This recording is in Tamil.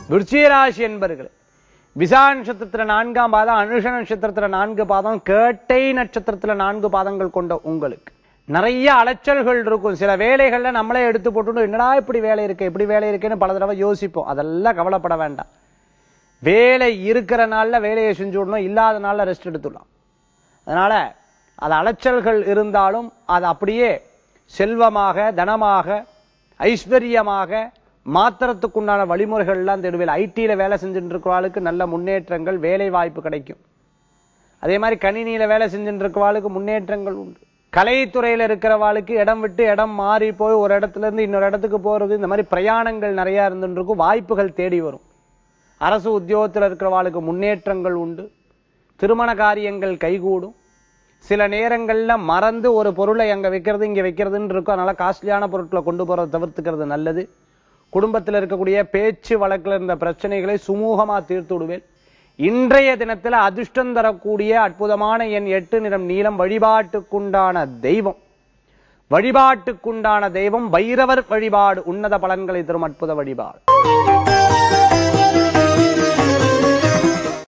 விருச்சிகராசி என்பர்கள் விசா நட்சத்திரத்துல நான்காம் பாதம் அனுஷ நட்சத்திரத்துல நான்கு பாதம் கேட்டை நட்சத்திரத்துல நான்கு பாதங்கள் கொண்ட உங்களுக்கு நிறைய அலைச்சல்கள் இருக்கும் சில வேலைகள்ல நம்மளே எடுத்து போட்டு என்னடா இப்படி வேலை இருக்கு இப்படி வேலை இருக்குன்னு பல தடவை யோசிப்போம் அதெல்லாம் கவலைப்பட வேண்டாம் வேலை இருக்கிற நாள்ல வேலையை செஞ்சு விடணும் இல்லாத நாள்ல ரெஸ்ட் எடுத்துடலாம் அதனால அது அலைச்சல்கள் இருந்தாலும் அது அப்படியே செல்வமாக தனமாக ஐஸ்வர்யமாக மாத்திரத்துக்குண்டான வழிமுறைகள்லாம் தேடுவேன் ஐடியில வேலை செஞ்சுட்டு இருக்கிறவாளுக்கு நல்ல முன்னேற்றங்கள் வேலை வாய்ப்பு கிடைக்கும் அதே மாதிரி கணினியில வேலை செஞ்சுட்டு இருக்கிறவாளுக்கு முன்னேற்றங்கள் உண்டு கலைத்துறையில இருக்கிறவாளுக்கு இடம் விட்டு இடம் மாறி போய் ஒரு இடத்துல இருந்து இன்னொரு இடத்துக்கு போறது இந்த மாதிரி பிரயாணங்கள் நிறைய இருந்துட்டு இருக்கும் வாய்ப்புகள் தேடி வரும் அரசு உத்தியோகத்தில் இருக்கிறவாளுக்கு முன்னேற்றங்கள் உண்டு திருமண காரியங்கள் கைகூடும் சில நேரங்கள்ல மறந்து ஒரு பொருளை அங்க வைக்கிறது இங்க வைக்கிறதுன்னு இருக்கும் அதனால காஸ்ட்லியான பொருட்களை கொண்டு போறதை தவிர்த்துக்கிறது நல்லது குடும்பத்தில் இருக்கக்கூடிய பேச்சு வழக்கில் இருந்த பிரச்சனைகளை சுமூகமா தீர்த்து விடுவேன் இன்றைய தினத்துல அதிர்ஷ்டம் தரக்கூடிய அற்புதமான என் எட்டு நிறம் நீளம் வழிபாட்டுக்குண்டான தெய்வம் வழிபாட்டுக்குண்டான தெய்வம் பைரவர் வழிபாடு உன்னத பலன்களை தரும் அற்புத வழிபாடு